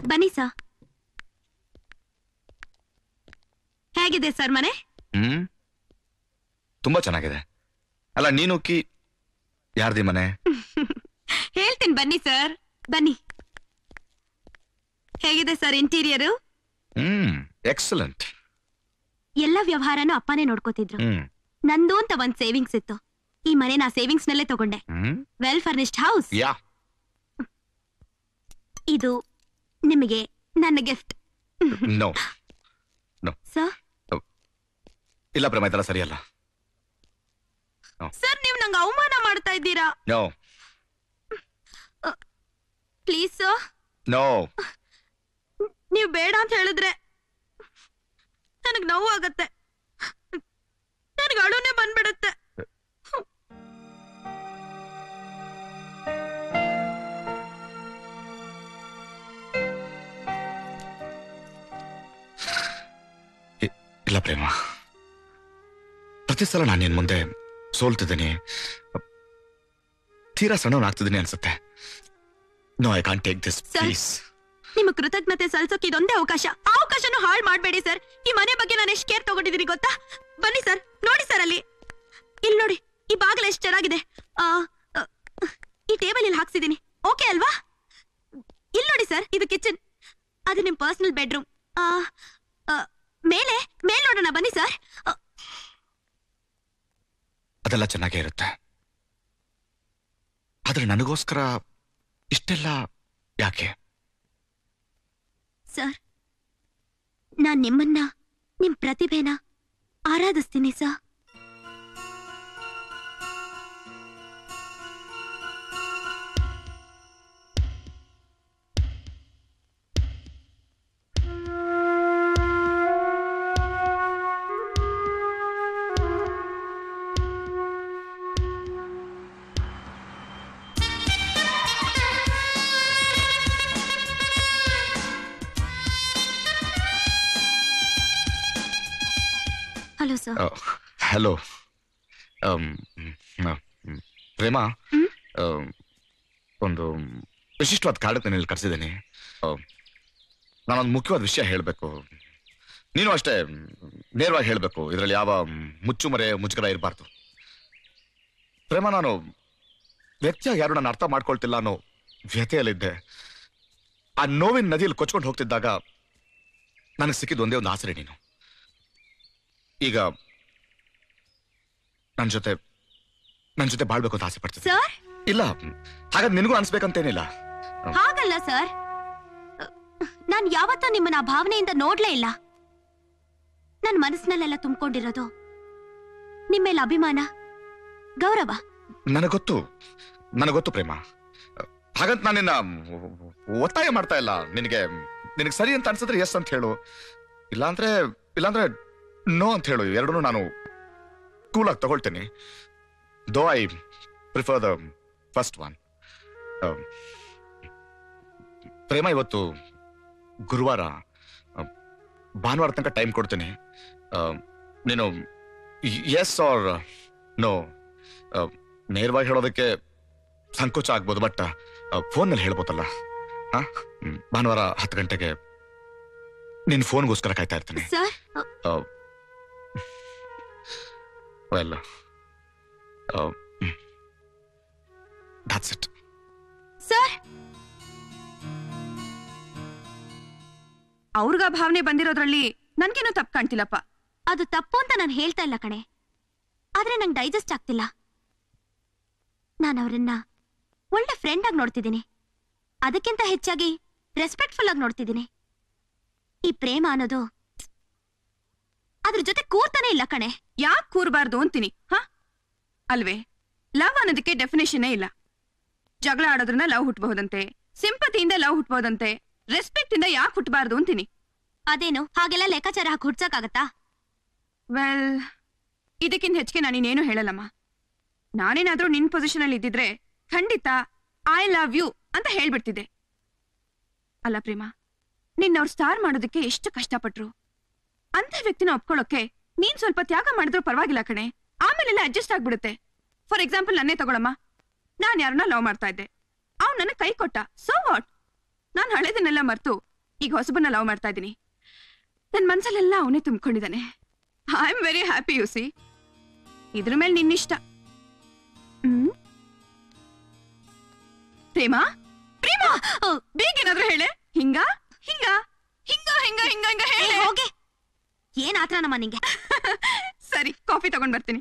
ಬನ್ನಿ ಸರ್ ಹೇಗಿದೆ ಸರ್ ಮನೆ ಹ್ಮ್ ತುಂಬಾ ಚೆನ್ನಾಗಿದೆ ಅಲ್ಲ ನೀನು ಕಿ ಯಾರ್ದಿ ಮನೆ ಹೇಳ್ತೀನಿ ಬನ್ನಿ ಸರ್ ಬನ್ನಿ ಹೇಗಿದೆ ಸರ್ ಇಂಟೀರಿಯರು ಹ್ಮ್ ಎಕ್ಸಲೆಂಟ್ ಎಲ್ಲ ವ್ಯವಹಾರನೂ ಅಪ್ಪನೇ ನೋಡ್ಕೋತಿದ್ರು ಹ್ಮ್ ನಂದು ಅಂತ ಒಂದ್ ಸೇವಿಂಗ್ಸ್ ಇತ್ತು ಈ ಮನೆ ನಾ ಸೇವಿಂಗ್ಸ್ ನಲ್ಲೇ ತಗೊಂಡೆ hmm well furnished house yeah ಇದು ನಿಮಗೆ ನನ್ನ ಗಿಫ್ಟ್ ನೋ ಸರ್ ಇಲ್ಲ ಪ್ರೇಮ ಇದೆಲ್ಲ ಸರಿಯಲ್ಲ ಸರ್ ನೀವು ನಂಗೆ ಅವಮಾನ ಮಾಡ್ತಾ ಇದ್ದೀರಾ ನೋ ಪ್ಲೀಸ್ ಸರ್ ನೋ ನೀವು ಬೇಡ ಅಂತ ಹೇಳಿದ್ರೆ ನನಗ್ ನೋವು ಆಗತ್ತೆ ನನಗೆ ಅಳುನೇ ಬಂದ್ಬಿಡುತ್ತೆ ಇಲ್ಲ ಪ್ರೇಮ ಪ್ರತಿ ಸಲ ನಾನು ನಿನ್ ಮುಂದೆ ಸೋಲ್ತಿದ್ದೀನಿ ತೀರಾ ಸಣ್ಣವನಾಗ್ತಿದ್ದೀನಿ ಅನ್ಸುತ್ತೆ no I can't take this Sir. Please ನಿಮ್ಮ ಕೃತಜ್ಞತೆ ಸಲ್ಸೋಕೆ ಇದೊಂದೇ ಅವಕಾಶ ಆ ಅವಕಾಶನು ಹಾಳು ಮಾಡಬೇಡಿ ಸರ್ ಈ ಮನೆ ಬಗ್ಗೆ ನಾನು ಎಷ್ಟು ಕೇರ್ ತಗೊಂಡಿದ್ದೀನಿ ಗೊತ್ತಾ ಬನ್ನಿ ಸರ್ ನೋಡಿ ಸರ್ ಅಲ್ಲಿ ಇಲ್ಲಿ ನೋಡಿ ಈ ಬಾಗಿಲು ಎಷ್ಟು ಚೆನ್ನಾಗಿದೆ ಆ, ಆ, ಈ ಟೇಬಲ್ ಇಲ್ಲಿ ಹಾಕ್ಸಿದೀನಿ ಓಕೆ ಅಲ್ವಾ ಇಲ್ಲಿ ನೋಡಿ ಸರ್ ಇದು ಕಿಚನ್ ಅದು ನಿಮ್ ಪರ್ಸನಲ್ ಬೆಡ್ರೂಮ್ ಮೇಲೆ ಮೇಲ್ ನೋಡೋಣ ಬನ್ನಿ ಸರ್ ಅದೆಲ್ಲ ಚೆನ್ನಾಗೇ ಇರುತ್ತೆ ಆದ್ರೆ ನನಗೋಸ್ಕರ ಇಷ್ಟೆಲ್ಲ ಯಾಕೆ ಸರ್ ನಾನ್ ನಿಮ್ಮನ್ನ ನಿಮ್ ಪ್ರತಿಭೆನ ಆರಾಧಿಸ್ತೀನಿ sir hello sir hello Prema hmm? Um, ಒಂದು ವಿಶಿಷ್ಟವಾದ ಕಾರಣಕ್ಕೆ ನಾನು ಇಲ್ಲಿ ಕರೆಸಿದ್ದೀನಿ ನಾನೊಂದು ಮುಖ್ಯವಾದ ವಿಷಯ ಹೇಳಬೇಕು ನೀನು ಅಷ್ಟೇ ಮ್, ನೇರವಾಗಿ ಹೇಳಬೇಕು ಇದರಲ್ಲಿ ಯಾವ ಮುಚ್ಚುಮರೆ ಮುಚ್ಚುಗರ ಇರಬಾರ್ದು ಪ್ರೇಮ ನಾನು ವ್ಯಕ್ತಿಯಾಗಿ ಯಾರು ನಾನು ಅರ್ಥ ಮಾಡ್ಕೊಳ್ತಿಲ್ಲ ಅನ್ನೋ ವ್ಯಥೆಯಲ್ಲಿದ್ದೆ ಆ ನೋವಿನ ನದಿಯಲ್ಲಿ ಕೊಚ್ಕೊಂಡು ಹೋಗ್ತಿದ್ದಾಗ ನನಗೆ ಸಿಕ್ಕಿದ ಒಂದೇ ಒಂದು ಆಸರೆ ನೀನು ಈಗ ನನ್ನ ಜೊತೆ ನನ್ನ ಜೊತೆ ಬಾಳ್ಬೇಕು ಅಂತ ಆಸೆ ಪಡ್ತೀನಿ ಸರ್ ಇಲ್ಲ ಹಾಗಾದ್ರೆ ನಿನಗೂ ಅನ್ಸ್ಬೇಕಂತೇನಿಲ್ಲ ಹಾಗಲ್ಲ ಸರ್ ನಾನ್ ಯಾವತ್ತೂ ನಿಮ್ಮನ್ನ ಆ ಭಾವನೆಯಿಂದ ನೋಡ್ಲೇ ಇಲ್ಲ ನನ್ ಮನಸ್ಸಿನಲ್ಲೆಲ್ಲ ತುಂಬಿಕೊಂಡಿರೋದು ನಿಮ್ಮೇಲೆ ಅಭಿಮಾನ ಗೌರವ ನನಗೊತ್ತು ನನಗೊತ್ತು ಪ್ರೇಮ ಹಾಗಂತ ನಾನು ನಿನ್ನ ಒತ್ತಾಯ ಮಾಡ್ತಾ ಇಲ್ಲ ನಿನಗೆ ನಿನಗೆ ಸರಿ ಅಂತ ಅನ್ಸಿದ್ರೆ ಎಸ್ ಅಂತ ಹೇಳು ಇಲ್ಲಾಂದ್ರೆ ಇಲ್ಲಾಂದ್ರೆ ನೋ ಅಂತ ಹೇಳು ಎರಡನ್ನೂ ನಾನು ಕೂಲಾಗಿ ತಗೊಳ್ತೀನಿ though I prefer the first one Prema ಇವತ್ತು ಗುರುವಾರ ಆ, ಭಾನುವಾರ ತನಕ ಟೈಮ್ ಕೊಡ್ತೀನಿ ಆ, ನೀನು ಎಸ್ ಆರ್ ನೋ ನೇರವಾಗಿ ಹೇಳೋದಕ್ಕೆ ಸಂಕೋಚ ಆಗ್ಬೋದು ಬಟ್ ಫೋನಲ್ಲಿ ಹೇಳ್ಬೋದಲ್ಲ ಹಾ ಹ್ಮ್, ಭಾನುವಾರ ಹತ್ತು ಗಂಟೆಗೆ ನಿನ್ನ ಫೋನ್ಗೋಸ್ಕರ ಕಾಯ್ತಾ ಇರ್ತೀನಿ sir well that's it sir ಅವ್ರಿಗ ಭಾವನೆ ಬಂದಿರೋದ್ರಲ್ಲಿ ನನ್ಗೇನು ತಪ್ಪು ಕಾಣ್ತಿಲ್ಲಪ್ಪ ಅದು ತಪ್ಪು ಅಂತ ನಾನು ಹೇಳ್ತಾ ಇಲ್ಲ ಕಣೆ ಆದ್ರೆ ನಂಗೆ ಡೈಜೆಸ್ಟ್ ಆಗ್ತಿಲ್ಲ ನಾನು ಅವರನ್ನ ಒಳ್ಳೆ ಫ್ರೆಂಡ್ ಆಗಿ ನೋಡ್ತಿದ್ದೀನಿ ಅದಕ್ಕಿಂತ ಹೆಚ್ಚಾಗಿ ರೆಸ್ಪೆಕ್ಟ್ಫುಲ್ ಆಗಿ ನೋಡ್ತಿದ್ದೀನಿ ಈ ಪ್ರೇಮ ಅನ್ನೋದು ಅದ್ರ ಜೊತೆ ಕೂರ್ತಾನೆ ಇಲ್ಲ ಕಣೆ ಯಾಕೆ ಕೂರ್ಬಾರ್ದು ಅಂತೀನಿ ಹ ಅಲ್ವೇ ಲವ್ ಅನ್ನೋದಕ್ಕೆ ಡೆಫಿನೇಷನ್ನೇ ಇಲ್ಲ ಜಗಳ ಆಡೋದ್ರಿಂದ ಲವ್ ಹುಟ್ಟಬಹುದಂತೆ ಸಿಂಪತಿಯಿಂದ ಲವ್ ಹುಟ್ಟಬಹುದಂತೆ ರೆಸ್ಪೆಕ್ಟ್ ಇಂದ ಯಾಕೆ ಹುಟ್ಟಬಾರ್ದು ಅಂತೀನಿ ಅದೇನು ಹಾಗೆಲ್ಲ ಲೆಕ್ಕಾಚಾರ ಹಾಕಿ ಹುಡ್ಸಕ್ಕಾಗತ್ತಾ ವೆಲ್ ಇದಕ್ಕಿಂತ ಹೆಚ್ಚಿಗೆ ನಾನಿನ್ನೇನು ಹೇಳಲ್ಲಮ್ಮ ನಾನೇನಾದ್ರೂ ನಿನ್ ಪೊಸಿಷನ್ ಅಲ್ಲಿ ಇದ್ದಿದ್ರೆ ಖಂಡಿತ ಐ ಲವ್ ಯು ಅಂತ ಹೇಳ್ಬಿಡ್ತಿದ್ದೆ ಅಲ್ಲ ಪ್ರೇಮ ನಿನ್ನವ್ರು ಸ್ಟಾರ್ ಮಾಡೋದಕ್ಕೆ ಎಷ್ಟು ಕಷ್ಟಪಟ್ರು ಅಂತ ವ್ಯಕ್ತಿನ ಒಪ್ಕೊಳ್ಳೋಕೆ ನೀನ್ ಸ್ವಲ್ಪ ತ್ಯಾಗ ಮಾಡಿದ್ರು ಪರವಾಗಿಲ್ಲ ಕಣೆ ಆಮೇಲೆಲ್ಲ ಅಡ್ಜಸ್ಟ್ ಆಗ್ಬಿಡುತ್ತೆ ಫಾರ್ ಎಕ್ಸಾಂಪಲ್ ನನ್ನೇ ತಗೊಳಮ್ಮ ನಾನ್ ಯಾರನ್ನ ಲವ್ ಮಾಡ್ತಾ ಇದ್ದೆ ಅವ್ನು ನನಗೆ ಕೈ ಕೊಟ್ಟ ಸೊ ವಾಟ್ ನಾನ್ ಹಳೆದನ್ನೆಲ್ಲ ಮರ್ತು ಈಗ ಹೊಸಬನ್ನ ಲವ್ ಮಾಡ್ತಾ ಇದ್ದೀನಿ ನನ್ ಮನ್ಸಲ್ಲೆಲ್ಲ ಅವನೇ ತುಂಬಿಕೊಂಡಿದ್ದಾನೆ I am very happy you see ಇದ್ರ ಮೇಲೆ ನಿನ್ನಿಷ್ಟ ಹ್ಮ್ ಪ್ರೇಮ ಪ್ರೇಮ ಬೇಗೇನಾದ್ರೂ ಹೇಳೆ ಹಿಂಗ ಹಿಂಗ ಹಿಂಗ ಹಿಂಗ ಹಿಂಗ ಹಿಂಗ ಏ, ಹೇಳೆ ಹೋಗೆ ಏನ್ ಆತ್ರ ನಮ್ಮ ನಿಂಗೆ ಸರಿ ಕಾಫಿ ತಗೊಂಡ್ ಬರ್ತೀನಿ